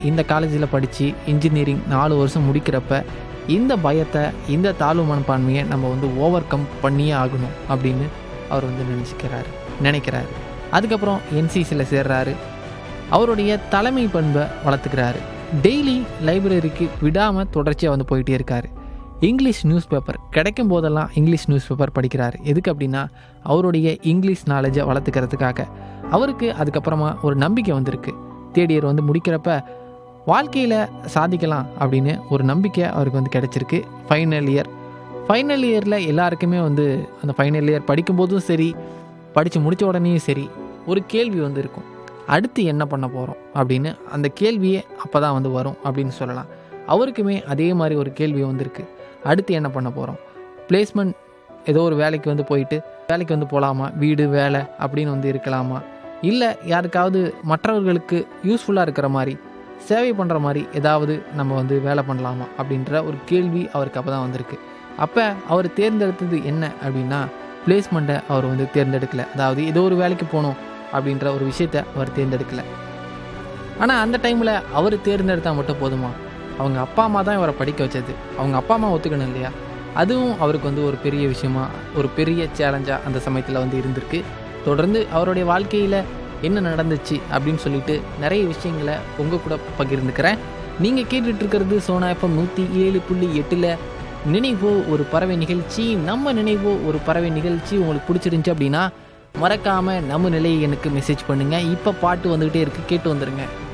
இந்த காலேஜில் படித்து இன்ஜினியரிங் நாலு வருஷம் முடிக்கிறப்ப இந்த பயத்தை இந்த தாழ்வு மனப்பான்மையை நம்ம வந்து ஓவர் கம் பண்ணியே ஆகணும் அப்படின்னு அவர் வந்து நினச்சிக்கிறாரு நினைக்கிறாரு அதுக்கப்புறம் என்சிசியில் சேர்றாரு அவருடைய தலைமை பண்பை வளர்த்துக்கிறாரு டெய்லி லைப்ரரிக்கு விடாமல் தொடர்ச்சியாக வந்து போயிட்டே இருக்காரு இங்கிலீஷ் நியூஸ் பேப்பர் கிடைக்கும் போதெல்லாம் இங்கிலீஷ் நியூஸ் பேப்பர் படிக்கிறாரு எதுக்கு அப்படின்னா அவருடைய இங்கிலீஷ் நாலேஜை வளர்த்துக்கிறதுக்காக அவருக்கு அதுக்கப்புறமா ஒரு நம்பிக்கை வந்திருக்கு தேர்ட் இயர் வந்து முடிக்கிறப்ப வாழ்க்கையில் சாதிக்கலாம் அப்படின்னு ஒரு நம்பிக்கை அவருக்கு வந்து கிடச்சிருக்கு ஃபைனல் இயர் ஃபைனல் இயரில் எல்லாருக்குமே வந்து அந்த ஃபைனல் இயர் படிக்கும்போதும் சரி படித்து முடித்த உடனேயும் சரி ஒரு கேள்வி வந்து இருக்கும் அடுத்து என்ன பண்ண போகிறோம் அப்படின்னு அந்த கேள்வியே அப்போ தான் வந்து வரும் அப்படின்னு சொல்லலாம் அவருக்குமே அதே மாதிரி ஒரு கேள்வி வந்திருக்கு அடுத்து என்ன பண்ண போகிறோம் பிளேஸ்மெண்ட் ஏதோ ஒரு வேலைக்கு வந்து போயிட்டு வேலைக்கு வந்து போகலாமா வீடு வேலை அப்படின்னு வந்து இருக்கலாமா இல்லை யாருக்காவது மற்றவர்களுக்கு யூஸ்ஃபுல்லாக இருக்கிற மாதிரி சேவை பண்ணுற மாதிரி ஏதாவது நம்ம வந்து வேலை பண்ணலாமா அப்படின்ற ஒரு கேள்வி அவருக்கு அப்போ தான் வந்திருக்கு அப்போ அவர் தேர்ந்தெடுத்தது என்ன அப்படின்னா பிளேஸ்மெண்ட்டை அவர் வந்து தேர்ந்தெடுக்கல அதாவது ஏதோ ஒரு வேலைக்கு போகணும் அப்படின்ற ஒரு விஷயத்தை அவர் தேர்ந்தெடுக்கல ஆனால் அந்த டைமில் அவர் தேர்ந்தெடுத்தால் மட்டும் போதுமா அவங்க அப்பா அம்மா தான் இவரை படிக்க வச்சது அவங்க அப்பா அம்மா ஒத்துக்கணும் இல்லையா அதுவும் அவருக்கு வந்து ஒரு பெரிய விஷயமா ஒரு பெரிய சேலஞ்சாக அந்த சமயத்தில் வந்து இருந்திருக்கு தொடர்ந்து அவருடைய வாழ்க்கையில் என்ன நடந்துச்சு அப்படின்னு சொல்லிட்டு நிறைய விஷயங்களை உங்கள் கூட பகிர்ந்துக்கிறேன் நீங்கள் கேட்டுட்டு இருக்கிறது சோனா எஃப்எம் நூற்றி ஏழு புள்ளி எட்டில் நினைவோ ஒரு பறவை நிகழ்ச்சி நம்ம நினைவோ ஒரு பறவை நிகழ்ச்சி உங்களுக்கு பிடிச்சிருந்துச்சி அப்படின்னா மறக்காமல் நம்ம நிலையை எனக்கு மெசேஜ் பண்ணுங்கள் இப்போ பாட்டு வந்துக்கிட்டே இருக்குது கேட்டு வந்துடுங்க